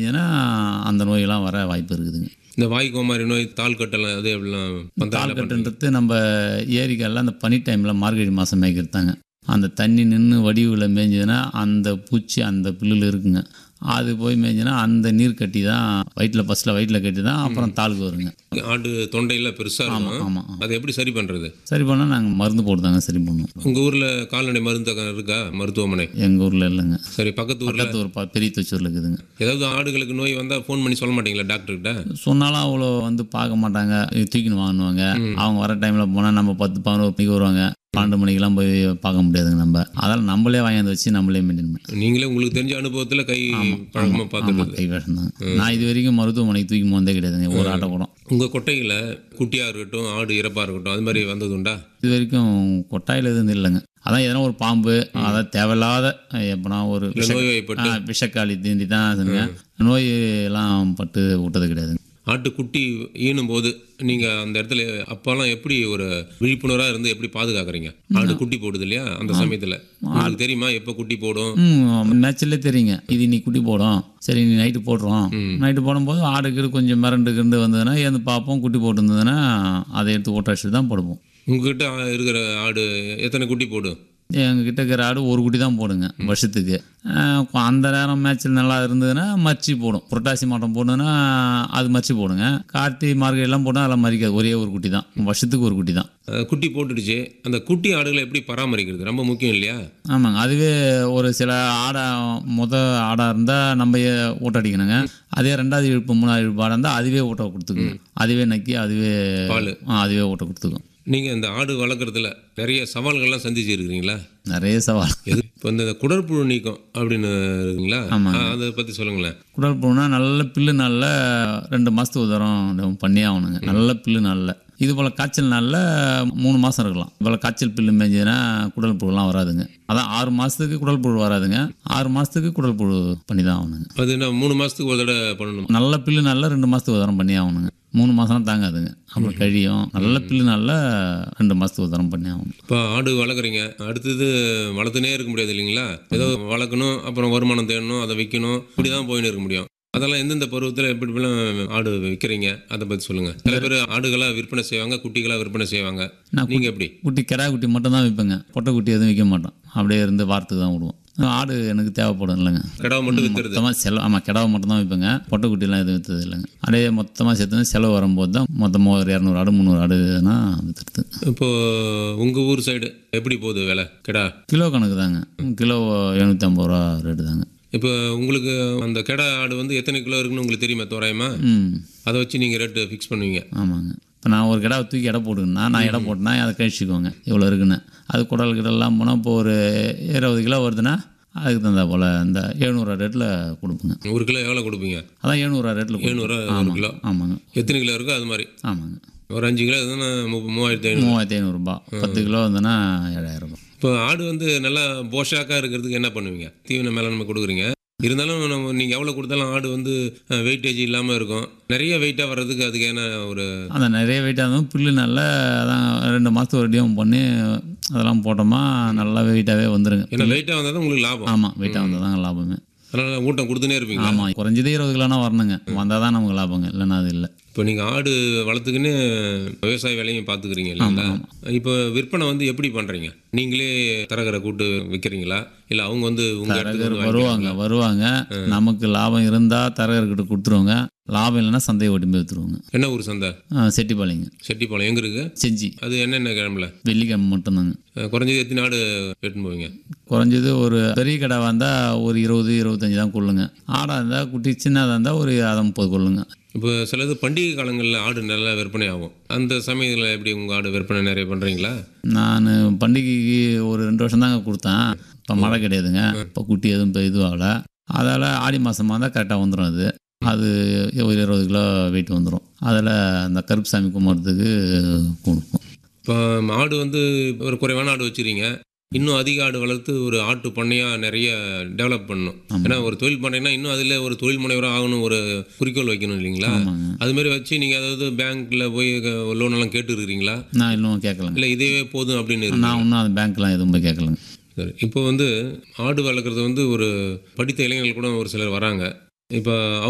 மேய்ஞ்சதுன்னா அந்த நோயெல்லாம் வர வாய்ப்பு இருக்குதுங்க இந்த வாய் கோமாரி நோய் தாள் கட்டலாம் அது எப்படிலாம் பந்தல் தால் கட்டுன்றது நம்ம ஏரிக்கெல்லாம் அந்த பனி டைமில் மார்கழி மாதம் மேய்க்கிறதாங்க அந்த தண்ணி நின்று வடிவில் மேய்ஞ்சதுன்னா அந்த பூச்சி அந்த புல்லில் இருக்குங்க அது போய் மேய்ஞ்சுன்னா அந்த நீர் கட்டி தான் வயிற்றில் ஃபஸ்ட்டில் வயிற்றில் கட்டி தான் அப்புறம் தாளுக்கு வருங்க ஆடு தொண்டையில் பெருசாக இருக்கும் ஆமாம் அதை எப்படி சரி பண்ணுறது சரி பண்ணால் நாங்கள் மருந்து போட்டு சரி பண்ணுவோம் உங்கள் ஊரில் கால்நடை மருந்தகம் இருக்கா மருத்துவமனை எங்கள் ஊரில் இல்லைங்க சரி பக்கத்து ஊரில் பக்கத்து ஒரு ப- பெரிய தொச்சூரில் இருக்குதுங்க ஏதாவது ஆடுகளுக்கு நோய் வந்தால் ஃபோன் பண்ணி சொல்ல மாட்டீங்களா டாக்டர்கிட்ட சொன்னாலும் அவ்வளோ வந்து பார்க்க மாட்டாங்க இது தூக்கின்னு வாங்குவாங்க அவங்க வர டைமில் போனால் நம்ம பத்து பதினோரு மணிக்கு வருவாங்க பன்னெண்டு மணிக்கெல்லாம் போய் பார்க்க முடியாதுங்க நம்ம அதெல்லாம் நம்மளே வாங்கியாந்து வச்சு நம்மளே மெயின்டைன் பண்ணி நீங்களே உங்களுக்கு தெரிஞ்ச அனுபவத்தில் கை பழக்கமாக பார்த்துருக்குது கை வேஷம் தான் நான் இது வரைக்கும் மருத்துவமனைக்கு தூக்கி போனதே கிடையாதுங்க ஒரு ஆட்டை கூட உங்கள் கொட்டையில் குட்டியாக இருக்கட்டும் ஆடு இறப்பாக இருக்கட்டும் அது மாதிரி வந்தது உண்டா இது வரைக்கும் கொட்டாயில் எதுவும் இல்லைங்க அதான் எதனா ஒரு பாம்பு அதான் தேவையில்லாத எப்படின்னா ஒரு இல்லை விஷ- நோய்வாய்ப்பட்டு ஆ, விஷக்காளி தீண்டி தான் சொன்னீங்க நோய் எல்லாம் பட்டு விட்டது கிடையாதுங்க ஆட்டு குட்டி ஈனும் போது நீங்கள் அந்த இடத்துல அப்போல்லாம் எப்படி ஒரு விழிப்புணர்வாக இருந்து எப்படி பாதுகாக்கிறீங்க ஆடு குட்டி போடுது இல்லையா அந்த சமயத்தில் உங்களுக்கு தெரியுமா எப்போ குட்டி போடும் ம் நேச்சுரலே தெரியுங்க இது நீ குட்டி போடும் சரி நீ நைட்டு போடுறோம் நைட்டு போடும்போது ஆடு கீடு கொஞ்சம் மிரண்டு கிண்டு வந்ததுன்னா ஏந்து பார்ப்போம் குட்டி போட்டுருந்ததுன்னா அதை எடுத்து ஓட்ட வச்சுட்டு தான் போடுவோம் உங்ககிட்ட இருக்கிற ஆடு எத்தனை குட்டி போடும் எங்ககிட்ட இருக்கிற ஆடு ஒரு குட்டி தான் போடுங்க வருஷத்துக்கு அஹ் அந்த நேரம் மேட்ச்சில் நல்லா இருந்ததுன்னா மச்சி போடும் புரட்டாசி மாட்டம் போடுதுன்னா அது மச்சி போடுங்க கார்த்திகை மார்கழிலாம் போட்டால் அதெல்லாம் மறிக்காது ஒரே ஒரு குட்டி தான் வருஷத்துக்கு ஒரு குட்டி தான் அஹ் குட்டி போட்டுடுச்சு அந்த குட்டி ஆடுகளை எப்படி பராமரிக்கிறது ரொம்ப முக்கியம் இல்லையா ஆமாங்க அதுவே ஒரு சில ஆடை முத ஆடாக இருந்தால் நம்ம ஏ- ஊட்டடிக்கணுங்க அதே ரெண்டாவது இழுப்பு மூணாவது இழுப்பு ஆடாக இருந்தால் அதுவே ஊட்ட கொடுத்துக்கும் அதுவே நக்கி அதுவே பால். ஆ, அதுவே ஊட்ட கொடுத்துக்கும் நீங்கள் இந்த ஆடு வளர்க்குறதுல நிறைய சவால்கள்லாம் சந்திச்சு இருக்கிறீங்களா நிறைய சவால் எது இப்போ இந்த குடற்புழு நீக்கம் அப்படின்னு இருக்குங்களா ஆமாங்க. ஆ, அதை பற்றி சொல்லுங்களேன் குடல் புழுனா நல்ல பில்லு நாளில் ரெண்டு மாதத்துக்கு ஒரு தரம் பண்ணியே ஆகணுங்க நல்ல பில்லு நாளில் இது போல் காய்ச்சல் நாளில் மூணு மாதம் இருக்கலாம் இது போல் காய்ச்சல் பில்லு மேய்ஞ்சதுன்னா குடல் புழுலாம் வராதுங்க அதான் ஆறு மாதத்துக்கு குடல் புழு வராதுங்க ஆறு மாதத்துக்கு குடல் புழு பண்ணி தான் ஆகணுங்க அது என்ன மூணு மாதத்துக்கு ஒரு தடவை பண்ணணும் நல்ல பில்லு நாளில் ரெண்டு மாதத்துக்கு ஒரு தரம் பண்ணி ஆகணுங்க மூணு மாதம்லாம் தாங்காதுங்க அப்புறம் கழியும் நல்ல பில்லு நாளில் ரெண்டு மாதத்துக்கு ஒரு தரம் பண்ணி ஆகணும் இப்போ ஆடு வளர்க்குறீங்க அடுத்தது வளர்த்துனே இருக்க முடியாது இல்லைங்களா ஏதோ வளர்க்கணும் அப்புறம் வருமானம் தேடணும் அதை விற்கணும் இப்படி தான் போயின்னு இருக்க முடியும் அதெல்லாம் எந்தெந்த பருவத்தில் எப்படி எப்படிலாம் ஆடு விற்கிறீங்க அதை பற்றி சொல்லுங்கள் சில பேர் ஆடுகளாக விற்பனை செய்வாங்க குட்டிகளாக விற்பனை செய்வாங்க நான் நீங்கள் எப்படி குட்டி கிடா குட்டி மட்டும் தான் விற்பேங்க பொட்டை குட்டி எதுவும் விற்க மாட்டோம் அப்படியே இருந்து வாரத்துக்கு தான் விடுவோம் ஆடு எனக்கு தேவைப்படும் இல்லைங்க கிடாவை மட்டும் விற்றுறது மொத்தமாக செலவு ஆமாம் கிடாவை மட்டும் தான் விற்பேங்க பொட்டை குட்டிலாம் எதுவும் விற்றது இல்லைங்க அப்படியே மொத்தமாக சேர்த்து செலவு வரும்போது தான் மொத்தமாக ஒரு இரநூறு ஆடு முந்நூறு ஆடுனா விற்றுறது இப்போது உங்கள் ஊர் சைடு எப்படி போகுது விலை கிடா கிலோ கணக்கு தாங்க கிலோ எழுநூற்றம்பது ரூபா ரேட்டு தாங்க இப்போ உங்களுக்கு அந்த கிடா ஆடு வந்து எத்தனை கிலோ இருக்குன்னு உங்களுக்கு தெரியுமா தோராயமா ம் அதை வச்சு நீங்கள் ரேட்டு ஃபிக்ஸ் பண்ணுவீங்க ஆமாங்க இப்போ நான் ஒரு கிடாவை தூக்கி எடை போட்டுக்கணும்னா நான் எடை போட்டேன்னா அதை கழிச்சிக்குவோங்க இவ்வளோ இருக்குன்னு அது குடல் கிடலாம் போனால் இப்போ ஒரு இருபது கிலோ வருதுன்னா அதுக்கு தகுந்த போல் இந்த எழுநூறுவா ரேட்டில் கொடுப்போங்க ஒரு கிலோ எவ்வளோ கொடுப்பீங்க அதான் எழுநூறுவா ரேட்டில் எழுநூறுவா ஒரு ஆமாங்க கிலோ ஆமாங்க எத்தனை கிலோ இருக்கோ அது மாதிரி ஆமாங்க ஒரு அஞ்சு கிலோ இதுன்னா மு- மூவாயிரத்தி ஐநூறு மூவாயிரத்தி ஐநூறுரூபா பத்து கிலோ வந்ததுன்னா ஏழாயிரம் ரூபாய் இப்போ ஆடு வந்து நல்லா போஷாக்காக இருக்கிறதுக்கு என்ன பண்ணுவீங்க தீவன மேலாண்மை கொடுக்குறீங்க இருந்தாலும் நம்ம நீங்கள் எவ்வளோ கொடுத்தாலும் ஆடு வந்து வெயிட்டேஜ் இல்லாமல் இருக்கும் நிறைய வெயிட்டாக வர்றதுக்கு அதுக்கு என்ன ஒரு அந்த நிறைய வெயிட்டாக இருந்தாலும் புல்லு நல்லா அதான் ரெண்டு மாதத்துக்கு ஒரு டியம் பண்ணி அதெல்லாம் போட்டோமா நல்லா வெயிட்டாகவே வந்துருங்க ஏன்னா வெயிட்டாக வந்தால் தான் உங்களுக்கு லாபம் ஆமாம் வெயிட்டாக வந்தால் தாங்க லாபமே அதனால் ஊட்டம் கொடுத்துனே இருப்பீங்க ஆமாம் குறைஞ்சது இருபது கிலோனா வரணுங்க வந்தால் தான் நமக்கு லாபங்க இல்லைன்னா அது இல்லை இப்போ நீங்கள் ஆடு வளர்த்துக்குன்னு விவசாய வேலையும் பார்த்துக்கிறீங்க இல்லைங்களா இப்போ விற்பனை வந்து எப்படி பண்ணுறீங்க நீங்களே தரகரை கூட்டு விற்கிறீங்களா இல்லை அவங்க வந்து உங்கள் இடத்துக்கு வந்து வருவாங்க வருவாங்க நமக்கு லாபம் இருந்தால் தரகர்கிட்ட கொடுத்துருவாங்க லாபம் இல்லைன்னா சந்தையை ஓட்டி போய் விற்றுருவாங்க என்ன ஊர் சந்தை செட்டிப்பாளையங்க செட்டிப்பாளையம் எங்கே இருக்குது செஞ்சி அது என்னென்ன கிழமில் வெள்ளிக்கிழமை மட்டும்தாங்க குறைஞ்சது எத்தனை ஆடு எடுத்துன்னு போவீங்க குறைஞ்சது ஒரு பெரிய கடை வந்தால் ஒரு இருபது இருபத்தஞ்சி தான் கொள்ளுங்க ஆடாக இருந்தால் குட்டி சின்னதாக இருந்தால் ஒரு அதை முப்பது கொள்ளுங்க இப்போ சிலது பண்டிகை காலங்களில் ஆடு நல்லா விற்பனை ஆகும் அந்த சமயத்தில் எப்படி உங்கள் ஆடு விற்பனை நிறைய பண்ணுறீங்களா நான் பண்டிகைக்கு ஒரு ரெண்டு வருஷம் தாங்க கொடுத்தேன் இப்போ மழை கிடையாதுங்க இப்போ குட்டி எதுவும் இப்போ இதுவும் ஆகலை அதால் ஆடி மாதமாக இருந்தால் கரெக்டாக வந்துடும் அது அது ஒரு இருபது கிலோ வெயிட் வந்துடும் அதில் அந்த கருப்பு சாமி கும்பிட்றதுக்கு கொடுப்போம் இப்போ ஆடு வந்து ஒரு குறைவான ஆடு வச்சுருங்க இன்னும் அதிக ஆடு வளர்த்து ஒரு ஆட்டு பண்ணையாக நிறைய டெவலப் பண்ணணும் ஏன்னா ஒரு தொழில் பண்ணைன்னா இன்னும் அதில் ஒரு தொழில் முனைவராக ஆகணும் ஒரு குறிக்கோள் வைக்கணும் இல்லைங்களா ஆமாங்க அது மாதிரி வச்சு நீங்கள் அதாவது பேங்க்கில் போய் லோன் எல்லாம் கேட்டு இருக்கிறீங்களா நான் இன்னும் கேட்கலங்க இல்லை இதுவே போதும் அப்படின்னு இருக்கு நான் இன்னும் அந்த பேங்க்லாம் எதுவும் போய் கேட்கலங்க சரி இப்போ வந்து ஆடு வளர்க்குறது வந்து ஒரு படித்த இளைஞர்கள் கூட ஒரு சிலர் வராங்க இப்போ